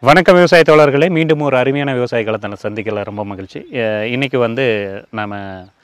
வணக்கம் விவசாய தோழர்களே மீண்டும் ஒரு அருமையான விவசாய களத்தை சந்திக்கல ரொம்ப மகிழ்ச்சி அஹ் இன்னைக்கு வந்து நம்ம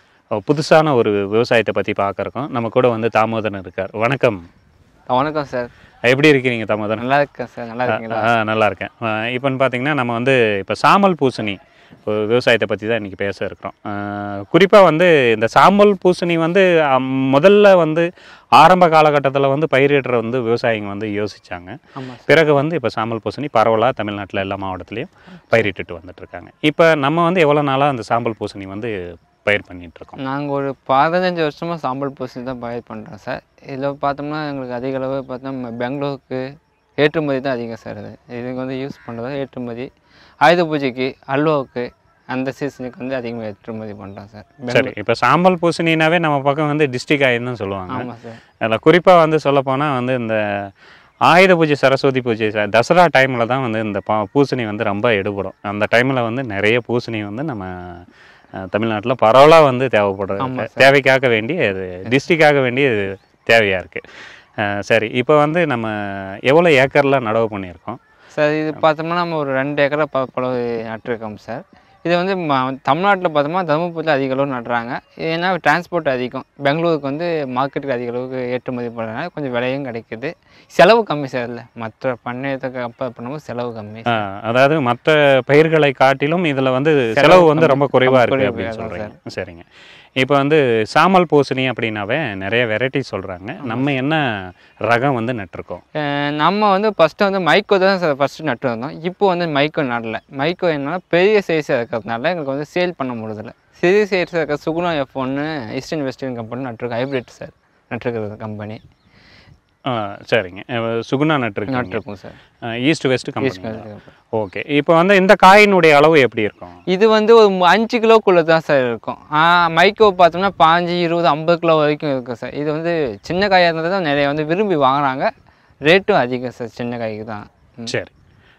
புதுசான ஒரு விவசாயத்தை பற்றி பார்க்குறோம் நம்ம கூட வந்து தாமோதரன் இருக்கார் வணக்கம் வணக்கம் சார் எப்படி இருக்கிறீங்க தாமோதரன் நல்லா இருக்கேன் சார் நல்லா இருக்கீங்களா ஆ நல்லா இருக்கேன் இப்போன்னு பார்த்தீங்கன்னா நம்ம வந்து இப்போ சாமல் பூசணி ஒரு விவசாயத்தை பற்றி தான் இன்றைக்கி பேச இருக்கிறோம் குறிப்பாக வந்து இந்த சாம்பல் பூசணி வந்து அம், முதல்ல வந்து ஆரம்ப காலகட்டத்தில் வந்து பயிரிடுற வந்து விவசாயிங்க வந்து யோசிச்சாங்க ஆமாம் சார் பிறகு வந்து இப்போ சாம்பல் பூசணி பரவலாக தமிழ்நாட்டில் எல்லா மாவட்டத்துலேயும் பயிரிட்டுட்டு வந்துட்டு இருக்காங்க இப்போ நம்ம வந்து எவ்வளோ நாளாக அந்த சாம்பல் பூசணி வந்து பயிர் பண்ணிட்டு இருக்கோம் நாங்கள் ஒரு பதினஞ்சு வருஷமாக சாம்பல் பூசணி தான் பயிர் பண்ணுறோம் சார் இதில் பார்த்தோம்னா எங்களுக்கு அதிக அளவு பார்த்தோம்னா பெங்களூருக்கு ஏற்றுமதி தான் அதிகம் சார் இது இதுக்கு வந்து யூஸ் பண்ணுறது ஏற்றுமதி ஆயுத பூஜைக்கு அல்வாவுக்கு அந்த சீசனுக்கு வந்து அதிகமாக ஏற்றுமதி பண்ணுறோம் சார் சரி இப்போ சாம்பல் பூசணினாவே நம்ம பக்கம் வந்து டிஸ்ட்ரிக் ஆயின்னு தான் சொல்லுவாங்க ஆமாம் சார் அதில் குறிப்பாக வந்து சொல்லப்போனால் வந்து இந்த ஆயுத பூஜை சரஸ்வதி பூஜை ச- தசரா டைமில் தான் வந்து இந்த பா பூசணி வந்து ரொம்ப எடுபடும் அந்த டைமில் வந்து நிறைய பூசணி வந்து நம்ம தமிழ்நாட்டில் பரவலாக வந்து தேவைப்படுறது ஆமா தேவைக்காக வேண்டிய இது டிஸ்ட்ரிக்டாக வேண்டிய இது தேவையாக இருக்குது சரி இப்போ வந்து நம்ம எவ்வளோ ஏக்கரில் நடவு பண்ணியிருக்கோம் சார் இது பார்த்தோம்னா நம்ம ஒரு ரெண்டு ஏக்கரை ப பழவு நட்டுருக்கோம் சார் இது வந்து ம தமிழ்நாட்டில் பார்த்தோம்னா தருமபுரியில் அதிக அளவு நடுறாங்க ஏன்னா டிரான்ஸ்போர்ட் அதிகம் பெங்களூருக்கு வந்து மார்க்கெட்டுக்கு அதிக அளவுக்கு ஏற்றுமதி பண்ணுறதுனால கொஞ்சம் விலையும் கிடைக்குது செலவு கம்மி சார் இல்லை மற்ற பண்ணையத்தை கம்பேர் பண்ணும்போது செலவு கம்மி ஆ, அதாவது மற்ற பயிர்களை காட்டிலும் இதில் வந்து செலவு வந்து ரொம்ப குறைவாக இருக்குது குறைவு, அப்படின்னு அதான் சொல்கிறீங்க சரிங்க இப்போ வந்து சாமல் பூசணி அப்படின்னாவே நிறைய வெரைட்டி சொல்கிறாங்க நம்ம என்ன ரகம் வந்து நட்டிருக்கோம் அஹ் நம்ம வந்து ஃபஸ்ட்டு வந்து மைக்கோ தான் சார் ஃபஸ்ட்டு நட்டு வந்தோம் இப்போ வந்து மைக்கோ நடல மைக்கோ என்னன்னா பெரிய சைஸாக இருக்கிறதுனால எங்களுக்கு வந்து சேல் பண்ண முடியல சிறிய சைஸாக இருக்க சுகுணா எஃப் ஒன்று ஈஸ்டர்ன் வெஸ்டர்ன் கம்பெனி நட்டுருக்கு ஹைப்ரிட் சார் நட்டுருக்கிறது கம்பெனி ஆ, சரிங்க அஹ் சுகுணா நட்டிருக்கீங்க நட்டுருக்கோம் sir east west east company west okay இப்போ வந்து இந்த காயினுடைய அளவு எப்படி இருக்கும் இது வந்து ஒரு மு- அஞ்சு கிலோக்குள்ளே தான் சார் இருக்கும் மைக்கோ பார்த்தோம்னா பாஞ்சு இருபது ஐம்பது கிலோ வரைக்கும் இருக்கும் சார் இது வந்து சின்ன காயாக இருந்தது தான் நிறைய வந்து விரும்பி வாங்குறாங்க ரேட்டும் அதிகம் சார் சின்ன காய்க்கு தான் ம். சரி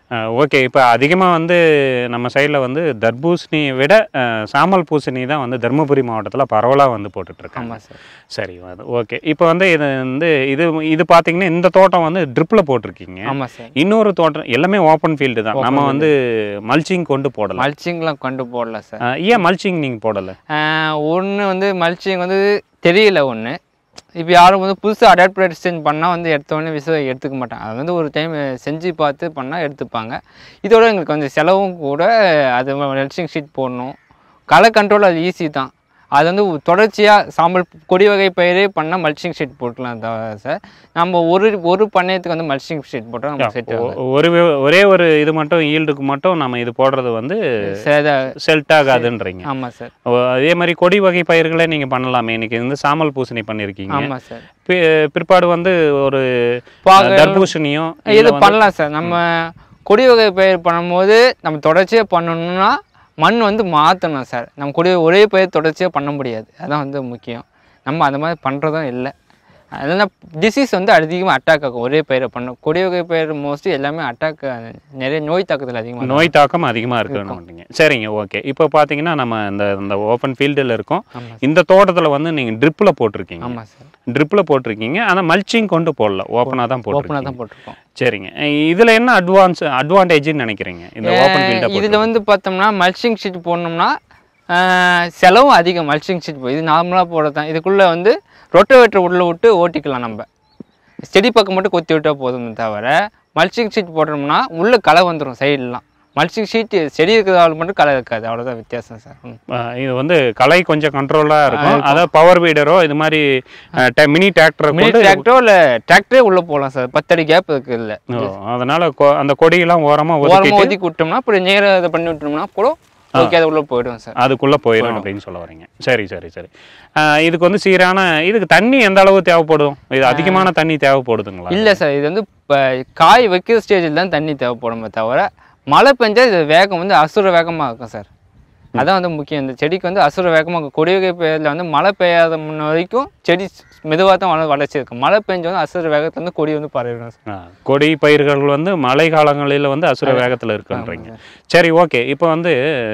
ஓகே இப்போ அதிகமாக வந்து நம்ம சைடில் வந்து தர்பூசணியை விட அஹ், சாமல் பூசணி தான் வந்து தருமபுரி மாவட்டத்தில் பரவலாக வந்து போட்டுட்ருக்காங்க ஆமாம் சார் சரி அது ஓகே இப்போ வந்து இது வந்து இது இது பார்த்தீங்கன்னா இந்த தோட்டம் வந்து ட்ரிப்பில் போட்டிருக்கீங்க ஆமாம் சார் இன்னொரு தோட்டம் எல்லாமே ஓப்பன் ஃபீல்டு தான் நம்ம வந்து மல்ச்சிங் கொண்டு போடலாம் மல்ச்சிங்லாம் கொண்டு போடல சார் அஹ், ஏன் மல்ச்சிங் நீங்கள் போடலை ஒன்று வந்து மல்ச்சிங் வந்து தெரியல ஒன்று இப்போ யாரும் வந்து புதுசாக அடாப்டேஷன் பண்ணால் வந்து எடுத்தோடனே விச எடுத்துக்க மாட்டாங்க அது வந்து ஒரு டைம் செஞ்சு பார்த்து பண்ணால் எடுத்துப்பாங்க இதோட எங்களுக்கு கொஞ்சம் செலவும் கூட அது மல்ச்சிங் ஷீட் போடணும் களை கண்ட்ரோல் அது ஈஸி தான் அது வந்து தொடர்ச்சியாக சாம்பல் கொடி வகை பயிரே பண்ணால் மல்ச்சிங் ஷீட் போட்டுக்கலாம் தவிர சார் நம்ம ஒரு ஒரு பண்ணையத்துக்கு வந்து மல்ச்சிங் ஷீட் போட்டால் நம்ம செட் ஆகும் ஒரு வே- ஒரே ஒரு இது மட்டும் ஈல்டுக்கு மட்டும் நம்ம இது போடுறது வந்து சரி செல்ட் ஆகாதுன்றீங்க ஆமாம் சார் ஓ, அதே மாதிரி கொடி வகை பயிர்களை நீங்கள் பண்ணலாமே இன்னைக்கு வந்து சாமல் பூசணி பண்ணியிருக்கீங்க ஆமாம் சார் பி- பிற்பாடு வந்து ஒரு பாக- தர்பூசணியும் இது பண்ணலாம் சார் நம்ம கொடி வகை பயிர் பண்ணும்போது நம்ம தொடர்ச்சியாக பண்ணணும்னா மண் வந்து மாற்றணும் சார் நம்ம கொடி ஒரே பயிர் தொடர்ச்சியாக பண்ண முடியாது அதான் வந்து முக்கியம் நம்ம அந்த மாதிரி பண்ணுறதும் இல்லை அதனால் டிசீஸ் வந்து அதிகமாக அட்டாக் ஆகும் ஒரே பயிரை பண்ணும் கொடி வகை பயிர் மோஸ்ட்லி எல்லாமே அட்டாக் நிறைய நோய் தாக்குதல் அதிகமாக நோய் தாக்கம் அதிகமாக இருக்குன்னு சரிங்க ஓகே இப்போ பார்த்தீங்கன்னா நம்ம இந்த இந்த ஓப்பன் ஃபீல்டில் இருக்கோம் ஆமாம் இந்த தோட்டத்தில் வந்து நீங்கள் ட்ரிப்பில் போட்டிருக்கீங்க ஆமாம் சார் ட்ரிப்பில் போட்டிருக்கீங்க ஆனால் மல்ச்சிங் கொண்டு போடல ஓப்பனாக தான் ஓப்பனாக போட்டிருக்கீங்க தான் போட்டிருக்கோம் சரிங்க இதில் என்ன அட்வான்ஸ் அட்வான்டேஜ்னு நினைக்கிறீங்க இந்த ஓப்பன் ஃபீல்டை இதில் வந்து பார்த்தோம்னா மல்ச்சிங் ஷீட் போடணும்னா ஆஹ், செலவும் அதிகம் மல்ச்சிங் ஷீட் போ இது நார்மலாக போட தான் இதுக்குள்ளே வந்து ரொட்டோவேட்டர் உள்ளே விட்டு ஓட்டிக்கலாம் நம்ம செடி பக்கம் மட்டும் கொத்தி விட்டால் போதுமே தவிர மல்ச்சிங் ஷீட் போட்டோம்னா உள்ளே களை வந்துடும் சைட்லாம் மல்ச்சிங் ஷீட் செடி இருக்கிறதால மட்டும் களை இருக்காது அவ்வளோதான் வித்தியாசம் சார் ம். இது வந்து கலை கொஞ்சம் கண்ட்ரோலாக இருக்கும் அதாவது பவர் வீடரோ இது மாதிரி மினி டிராக்டரை மினி கொண்டு டிராக்டரோ இல்லை டிராக்டரே உள்ளே போகலாம் சார் பத்தடி கேப் இருக்குது இல்லை ஓ, அதனால கொ- அந்த கொடியெல்லாம் ஓரமாக ஓரமாக ஒதுக்கிட்டு ஒதுக்கி விட்டோம்னா அப்புறம் நேராக இதை பண்ணி விட்டோம்னா கூட ஓகே அது உள்ளே போயிடும் சார் அதுக்குள்ளே போயிடும் அப்படின்னு சொல்ல வரீங்க சரி சரி சரி ஆ, இதுக்கு வந்து சீரான இதுக்கு தண்ணி எந்த அளவு தேவைப்படும் இது அதிகமான தண்ணி தேவைப்படுதுங்களா இல்லை சார் இது வந்து இப்போ காய் வைக்கிற ஸ்டேஜில் தான் தண்ணி தேவைப்படுமே தவிர மழை பெஞ்சா இது வேகம் வந்து அசுர வேகமாக இருக்கும் சார் அதான் வந்து முக்கியம் இந்த செடிக்கு வந்து அசுர வேகமாக கொடி வகை பெயரில் வந்து மழை பெய்யாத முன்ன வரைக்கும் செடி மெதுவாக தான் வள வளர்ச்சி இருக்கும் மழை பெஞ்ச வந்து அசுர வேகத்துல வந்து கொடி வந்து பரவிடும் சார் ஆ, கொடி பயிர்கள் வந்து மழை காலங்களில் வந்து அசுர வேகத்தில் இருக்குன்றீங்க சரி ஓகே இப்போ வந்து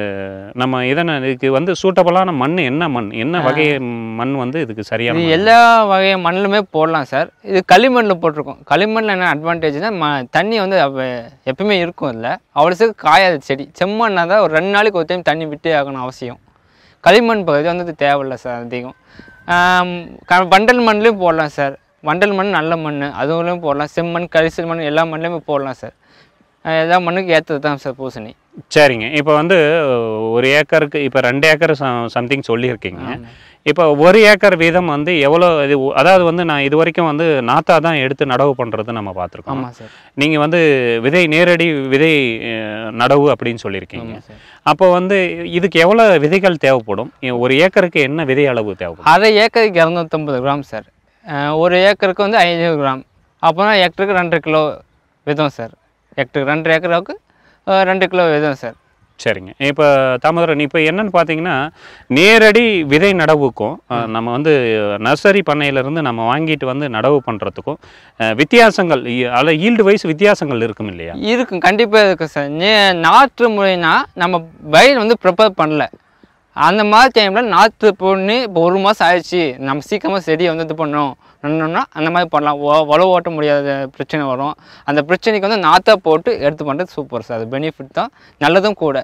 நம்ம இதனை இதுக்கு வந்து சூட்டபுளான மண் என்ன மண் என்ன வகை மண் வந்து இதுக்கு சரியான இது மண்? எல்லா வகை மண்ணிலுமே போடலாம் சார் இது களிமண்ணில் போட்டிருக்கோம் களிமண்ணில் என்ன அட்வான்டேஜ்னா ம தண்ணி வந்து அவ- எப்பவுமே இருக்கும் இல்லை அவ்வளோ சீக்கிரம் காயாது செடி செம்மண்ணா தான் ஒரு ரெண்டு நாளைக்கு ஒரு டைம் தண்ணி விட்டே ஆகணும் அவசியம் களிமண் பகுதி வந்து இது தேவையில்லை சார் அதிகம் ஆம், க- வண்டல் மண்லேயும் போடலாம் சார் வண்டல் மண் நல்ல மண் அதுவுலையும் போடலாம் செம்மண் கரிசல் மண் எல்லா மண்ணுலையுமே போடலாம் சார் அஹ் எல்லா மண்ணுக்கும் ஏற்றது தான் சார் பூசணி சரிங்க இப்போ வந்து ஒரு ஏக்கருக்கு இப்போ ரெண்டு ஏக்கர் சம்திங் சொல்லியிருக்கீங்க இப்போ ஒரு ஏக்கர் வீதம் வந்து எவ்வளோ இது அதாவது வந்து நான் இது வரைக்கும் வந்து நாத்தா தான் எடுத்து நடவு பண்ணுறது நம்ம பார்த்துருக்கோம் ஆமாம் சார் நீங்கள் வந்து விதை நேரடி விதை அஹ், நடவு அப்படின்னு சொல்லியிருக்கீங்க ஆமாம் சார் அப்போ வந்து இதுக்கு எவ்வளோ விதைகள் தேவைப்படும் இ- ஒரு ஏக்கருக்கு என்ன விதை அளவு தேவைப்படும் அரை ஏக்கருக்கு இரநூத்தம்பது கிராம் சார் அஹ் ஒரு ஏக்கருக்கு வந்து ஐநூறு கிராம் அப்போனா ஹெக்டருக்கு ரெண்டு கிலோ விதம் சார் ஹெக்டருக்கு ரெண்டு ஏக்கருக்கு அஹ் ரெண்டு கிலோ விதம் சார் சரிங்க இப்போ தாமோதரன் இப்போ என்னன்னு பார்த்தீங்கன்னா நேரடி விதை நடவுக்கும் அஹ், நம்ம வந்து நர்சரி பண்ணையிலேருந்து நம்ம வாங்கிட்டு வந்து நடவு பண்ணுறதுக்கும் வித்தியாசங்கள் இ- அதில் ஈல்டு வைஸ் வித்தியாசங்கள் இருக்கும் இல்லையா இருக்கும் கண்டிப்பாக இருக்கும் சார் நே நாற்று முறைனா நம்ம வயல் வந்து ப்ரிப்பேர் பண்ணல அந்த மாதிரி டைமில் நாற்று பண்ணி இப்போ ஒரு மாதம் ஆயிடுச்சு நம்ம சீக்கிரமாக செடியை வந்து இது பண்ணோம் பண்ணோம்னா அந்த மாதிரி பண்ணலாம் ஒ- உழவு ஓட்ட முடியாத பிரச்சனை வரும் அந்த பிரச்சனைக்கு வந்து நாற்றா போட்டு எடுத்து பண்ணுறது சூப்பர் சார் அது பெனிஃபிட் தான் நல்லதும் கூட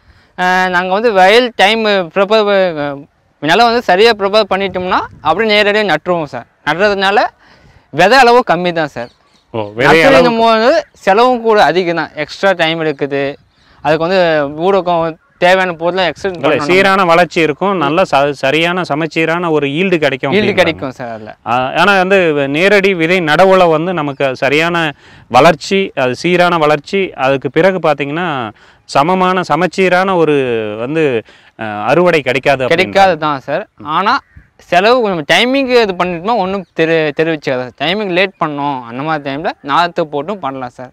நாங்கள் வந்து வயல் டைம் ப்ரிப்பேர் முன்னால் வந்து சரியாக ப்ரிப்பேர் பண்ணிட்டோம்னா அப்படியே நேரடியாக நட்டுருவோம் சார் நடுறதுனால விதை அளவும் கம்மி தான் சார் ஓ விதை அளவு நர்சரிங்கும் போது செலவும் கூட அதிகம் தான் எக்ஸ்ட்ரா டைம் எடுக்குது அதுக்கு வந்து ஊடகம் தேவையான பொருளை இல்ல, எக்ஸ்ட்ரா சீரான வளர்ச்சி இருக்கும் நல்ல ச சரியான சமச்சீரான ஒரு ஈல்டு கிடைக்கும் ஈல்டு அப்படின்றாங்க. கிடைக்கும் சார் அதில் ஆனால் வந்து நேரடி விதை நடவுல வந்து நமக்கு சரியான வளர்ச்சி அது சீரான வளர்ச்சி அதுக்கு பிறகு பார்த்தீங்கன்னா சமமான சமச்சீரான ஒரு வந்து அஹ், அறுவடை கிடைக்காது அப்படின்றாங்க. கிடைக்காது தான் சார் ஆனால் செலவு கொஞ்சம் டைமிங்கு இது பண்ணிட்டோம்னா ஒன்றும் தெரி தெரிவிச்சாது டைமிங் லேட் பண்ணோம் அந்த மாதிரி டைமில் நாற்று போட்டும் பண்ணலாம் சார்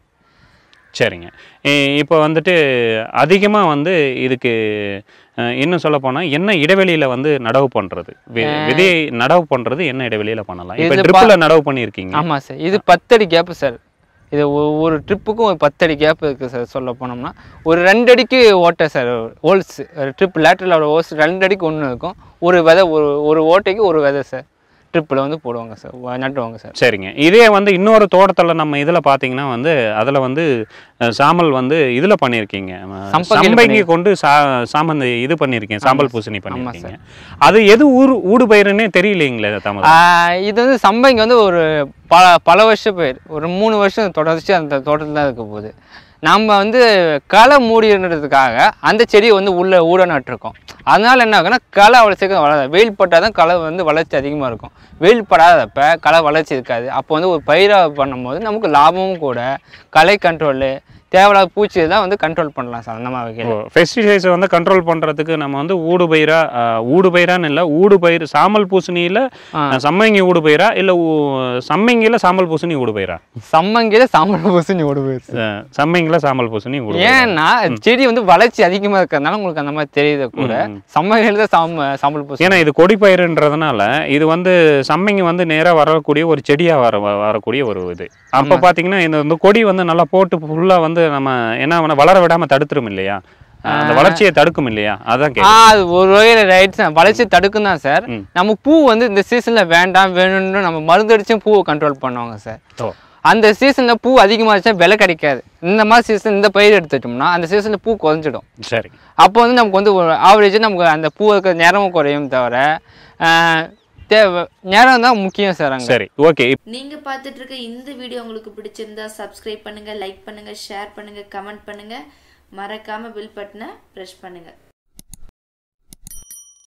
சரிங்க இ- இப்போ வந்துட்டு அதிகமாக வந்து இதுக்கு அஹ், இன்னும் சொல்ல போனால் என்ன இடைவெளியில் வந்து நடவு பண்ணுறது விதையை நடவு பண்ணுறது என்ன இடைவெளியில் பண்ணலாம் இப்போ இது பா- ட்ரிப்பில் நடவு பண்ணியிருக்கீங்க ஆமாம் சார் இது பத்தடி கேப்பு சார் இது ஒ- ஒரு ட்ரிப்புக்கும் ஒரு பத்தடி கேப் இருக்குது சார் சொல்ல போனோம்னா ஒரு ரெண்டு அடிக்கு ஓட்டை சார் ஹோல்ஸ் ட்ரிப் லேட்டரில் ஹோல்ஸ் ரெண்டு அடிக்கு ஒன்று இருக்கும் ஒரு விதை ஒரு ஒரு ஓட்டைக்கு ஒரு விதை சார் ட்ரிப்பில் வந்து போடுவாங்க சார் வ- நட்டுவாங்க சார் சரிங்க இதே வந்து இன்னொரு தோட்டத்தில் நம்ம இதில் பார்த்தீங்கன்னா வந்து அதில் வந்து அஹ், சாமல் வந்து இதில் பண்ணியிருக்கீங்க அஹ், சம்பங்கில சம்பங்கி கொண்டு சா சாமந்தி இது பண்ணியிருக்கீங்க சாம்பல் பூசணி ஆமா பண்ணியிருக்கீங்க அது எது ஊர் ஊடு பயிருன்னே தெரியலைங்களே தாமதம் ஆஹ் இது வந்து சம்பங்கி வந்து ஒரு பல பல வருஷம் பயிர் ஒரு மூணு வருஷம் தொடர்ச்சி அந்த தோட்டத்தில் தான் இருக்க போகுது நம்ம வந்து களை மூடின்றதுக்காக அந்த செடியை வந்து உள்ள ஊட நட்டிருக்கோம் அதனால என்ன ஆகுன்னா களை அவ்வளோ சீக்கிரம் வளராது வெயில் பட்டால் தான் களை வந்து வளர்ச்சி அதிகமாக இருக்கும் வெயில் படாதப்ப களை வளர்ச்சி இருக்காது அப்போ வந்து ஒரு பயிராக பண்ணும்போது நமக்கு லாபமும் கூட களை கண்ட்ரோலு தேவையில்லாத பூச்சி தான் வந்து கண்ட்ரோல் பண்ணலாம் சார் அந்த மாதிரி வகையில் பெஸ்டிசைட்ஸை வந்து கண்ட்ரோல் பண்ணுறதுக்கு நம்ம வந்து ஊடு பயிரா அஹ், ஊடு பயிரான்னு இல்லை ஊடு பயிர் சாமல் பூசணியில் ஆ. சம்மங்கி ஊடு பயிரா இல்லை சம்மங்கியில் சாம்பல் பூசணி ஊடு பயிரா சம்மங்கியில் சாம்பல் பூசணி ஓடு போயிடுச்சு அஹ், சம்மங்கியில் சாம்பல் பூசணி ஊடு பயிரா? ஏன்னா செடி வந்து வளர்ச்சி அதிகமாக இருக்கிறதுனால உங்களுக்கு அந்த மாதிரி தெரியுது கூட ம். சம்மங்கியில் தான் சாம்ப சாம்பல் பூசணி ஏன்னா இது கொடி பயிருன்றதுனால இது வந்து சம்மங்கி வந்து நேராக வரக்கூடிய ஒரு செடியாக வர வ- வரக்கூடிய ஒரு இது அப்போ பார்த்தீங்கன்னா இந்த இந்த கொடி வந்து நல்லா போட்டு ஃபுல்லாக வந்து நம்ம என்ன பண்ண வளர விடாமல் தடுத்துரும் இல்லையா அந்த வளர்ச்சியை தடுக்கும் இல்லையா அதான் ஆ கேட்குறேன் அது ஒரு வகையில் ரைட் தான் வளர்ச்சி தடுக்கும் தான் சார் ம். நம்ம பூ வந்து இந்த சீசனில் வேண்டாம் வேணும்னு நம்ம மருந்தடிச்சும் பூவை கண்ட்ரோல் பண்ணுவாங்க சார் ஓ அந்த சீசனில் பூ அதிகமாச்சுன்னா விலை கிடைக்காது இந்த மாதிரி சீசன் இந்த பயிர் எடுத்துட்டோம்னா அந்த சீசனில் பூ குறைஞ்சிடும் சரி அப்போ வந்து நமக்கு வந்து ஒரு ஆவரேஜ் நமக்கு அந்த பூ இருக்கிற நேரமும் குறையும் தவிர ஆ, தேவை நேரம் தான் முக்கியம் சார் அங்கே சரி ஓகே நீங்க பார்த்துட்டு இருக்க இந்த வீடியோ உங்களுக்கு பிடிச்சிருந்தா சப்ஸ்கிரைப் பண்ணுங்க லைக் பண்ணுங்க ஷேர் பண்ணுங்க கமெண்ட் பண்ணுங்க மறக்காம பில் பட்டனை ப்ரெஸ் பண்ணுங்க